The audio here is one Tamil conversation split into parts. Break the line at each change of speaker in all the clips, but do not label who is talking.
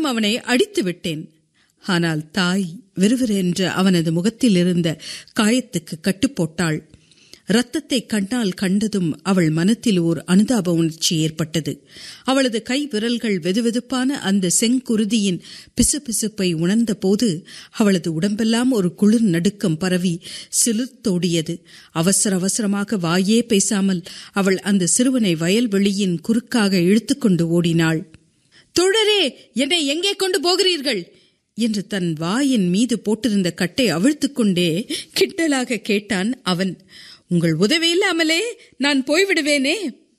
அவனை அடித்து விட்டேன் ஆனால் தாய் விறுவிறென்று அவனது முகத்தில் இருந்த காயத்துக்கு கட்டுப்போட்டாள் இரத்தத்தை கண்ணால் கண்டதும் அவள் மனத்தில் ஓர் அனுதாப உணர்ச்சி ஏற்பட்டது அவளது கை விரல்கள் வெதுவெதுப்பான அந்த செங்குருதியின் பிசுபிசுப்பை உணர்ந்த போது அவளது உடம்பெல்லாம் ஒரு குளிர் நடுக்கம் பரவி சிலிர்த்தோடியது அவசர அவசரமாக வாயே பேசாமல் அவள் அந்த சிறுவனை வயல்வெளியின் குறுக்காக இழுத்துக்கொண்டு ஓடினாள் தோழரே என்னை எங்கே கொண்டு போகிறீர்கள் என்று தன் வாயின் மீது போட்டிருந்த கட்டை அவிழ்த்துக்கொண்டே கிண்டலாக கேட்டான் அவன் உங்கள் உதவியில்லாமலே நான் போய்விடுவேனே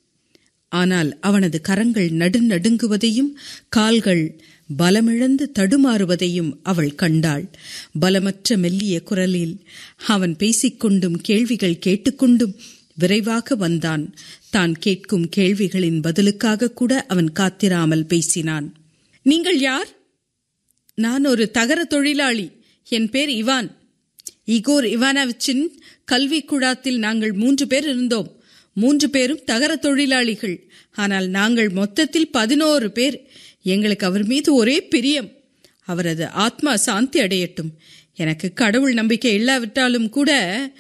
ஆனால் அவனது கரங்கள் நடுநடுங்குவதையும் கால்கள் பலமிழந்து தடுமாறுவதையும் அவள் கண்டாள் பலமற்ற மெல்லிய குரலில் அவன் பேசிக்கொண்டும் கேள்விகள் கேட்டுக்கொண்டும் விரைவாக வந்தான் தான் கேட்கும் கேள்விகளின் பதிலுக்காக கூட அவன் காத்திராமல் பேசினான் நீங்கள் யார் நான் ஒரு தகர தொழிலாளி என் பேர் இவான் இகோர் இவானாவிச்சின் கல்வி குழாத்தில் நாங்கள் மூன்று பேர் இருந்தோம் மூன்று பேரும் தகர தொழிலாளிகள் ஆனால் நாங்கள் மொத்தத்தில் பதினோரு பேர் எங்களுக்கு அவர் மீது ஒரே பிரியம் அவரது ஆத்மா சாந்தி அடையட்டும் எனக்கு கடவுள் நம்பிக்கை இல்லாவிட்டாலும் கூட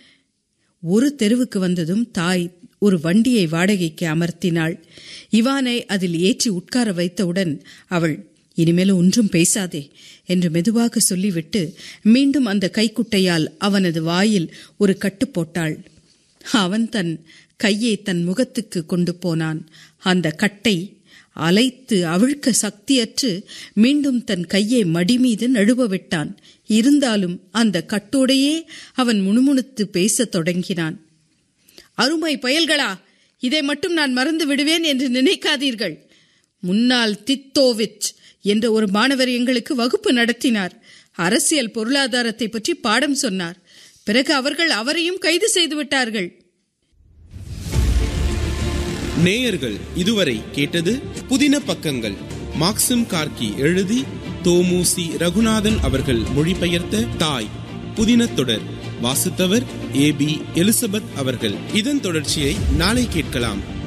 ஒரு தெருவுக்கு வந்ததும் தாய் ஒரு வண்டியை வாடகைக்கு அமர்த்தினாள் இவானை அதில் ஏற்றி உட்கார வைத்தவுடன் அவள் இனிமேல் ஒன்றும் பேசாதே என்று மெதுவாக சொல்லிவிட்டு மீண்டும் அந்த கைக்குட்டையால் அவனது வாயில் ஒரு கட்டு போட்டாள் அவன் தன் கையை தன் முகத்துக்கு கொண்டு போனான் அந்த கட்டை அலைத்து அவிழ்க்க சக்தியற்று மீண்டும் தன் கையை மடி மீது நழுவ விட்டான் இருந்தாலும் அந்த கட்டோடையே அவன் முணுமுணுத்து பேசத் தொடங்கினான் அருமை பயல்களா இதை மட்டும் நான் மறந்து விடுவேன் என்று நினைக்காதீர்கள் முன்னாள் தித்தோவிச் என்ற ஒரு மாணவர் எங்களுக்கு வகுப்பு நடத்தினார் அரசியல் பொருளாதாரத்தை பற்றி பாடம் சொன்னார் பிறகு அவர்கள் அவரையும் கைது செய்து விட்டார்கள்
நேயர்கள் இதுவரை கேட்டது புதின பக்கங்கள் மாக்சிம் கார்கி எழுதி தோமுசி ரகுநாதன் அவர்கள் மொழிபெயர்த்த தாய் புதின தொடர் வாசித்தவர் ஏ பி எலிசபெத் அவர்கள் இதன் தொடர்ச்சியை நாளை கேட்கலாம்